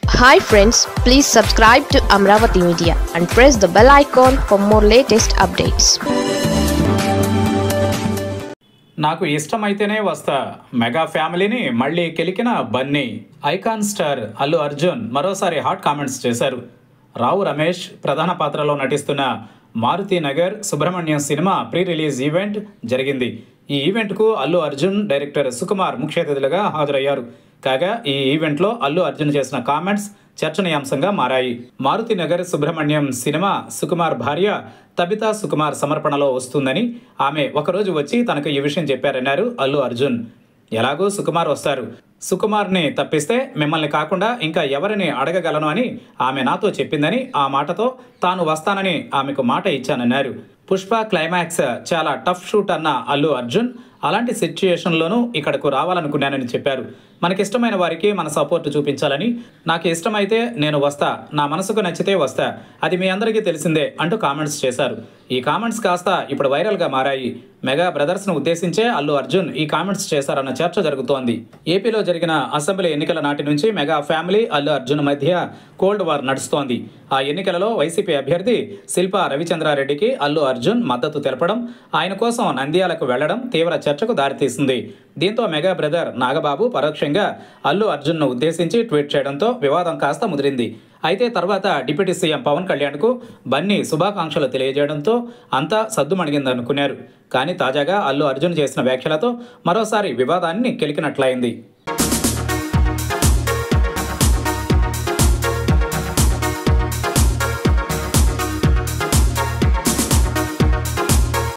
hi friends please subscribe to Amaravati media and press the bell icon for more latest updates నాకు ఇష్టమైతేనే వస్తా mega ఫ్యామిలీని మళ్ళీ కెలికిన బన్నీ ఐకాన్ స్టార్ అల్లు అర్జున్ మరోసారి హాట్ కామెంట్స్ చేశారు రావు రమేష్ ప్రధాన పాత్రలో నటిస్తున్న Maruthi Nagar Subrahmanyam cinema pre release event జరిగింది ఈ ఈవెంట్కు అల్లు అర్జున్ డైరెక్టర్ సుకుమార్ ముఖ్య అతిథులుగా హాజరయ్యారు కాగా ఈ ఈవెంట్లో అల్లు అర్జున్ చేసిన కామెంట్స్ చర్చనీయాంశంగా మారాయి మారుతి నగర్ సుబ్రహ్మణ్యం సినిమా సుకుమార్ భార్య తబితా సుకుమార్ సమర్పణలో వస్తుందని ఆమె ఒకరోజు వచ్చి తనకు ఈ విషయం చెప్పారన్నారు అల్లు అర్జున్ ఎలాగో సుకుమార్ వస్తారు సుకుమార్ని తప్పిస్తే మిమ్మల్ని కాకుండా ఇంకా ఎవరిని అడగగలను అని ఆమె నాతో చెప్పిందని ఆ మాటతో తాను వస్తానని ఆమెకు మాట ఇచ్చానన్నారు పుష్ప క్లైమాక్స్ చాలా టఫ్ షూట్ అన్న అల్లు అర్జున్ అలాంటి సిచ్యుయేషన్లోనూ ఇక్కడకు రావాలనుకున్నానని చెప్పారు మనకిష్టమైన వారికి మన సపోర్ట్ చూపించాలని నాకు ఇష్టమైతే నేను వస్తా నా మనసుకు నచ్చితే వస్తా అది మీ అందరికీ తెలిసిందే అంటూ కామెంట్స్ చేశారు ఈ కామెంట్స్ కాస్త ఇప్పుడు వైరల్గా మారాయి మెగా బ్రదర్స్ను ఉద్దేశించే అల్లు అర్జున్ ఈ కామెంట్స్ చేశారన్న చర్చ జరుగుతోంది ఏపీలో జరిగిన అసెంబ్లీ ఎన్నికల నాటి నుంచి మెగా ఫ్యామిలీ అల్లు అర్జున్ మధ్య కోల్డ్ వార్ నడుస్తోంది ఆ ఎన్నికలలో వైసీపీ అభ్యర్థి శిల్పా రవిచంద్రారెడ్డికి అల్లు అర్జున్ మద్దతు తెలపడం ఆయన కోసం నంద్యాలకు వెళ్లడం తీవ్ర చర్చకు దారితీసింది దీంతో మెగా బ్రదర్ నాగబాబు పరోక్షంగా అల్లు అర్జున్ను ఉద్దేశించి ట్వీట్ చేయడంతో వివాదం కాస్త ముదిరింది అయితే తర్వాత డిప్యూటీ సీఎం పవన్ కళ్యాణ్కు బన్నీ శుభాకాంక్షలు తెలియజేయడంతో అంతా సద్దుమణిగిందనుకున్నారు కానీ తాజాగా అల్లు అర్జున్ చేసిన వ్యాఖ్యలతో మరోసారి వివాదాన్ని కెలికినట్లయింది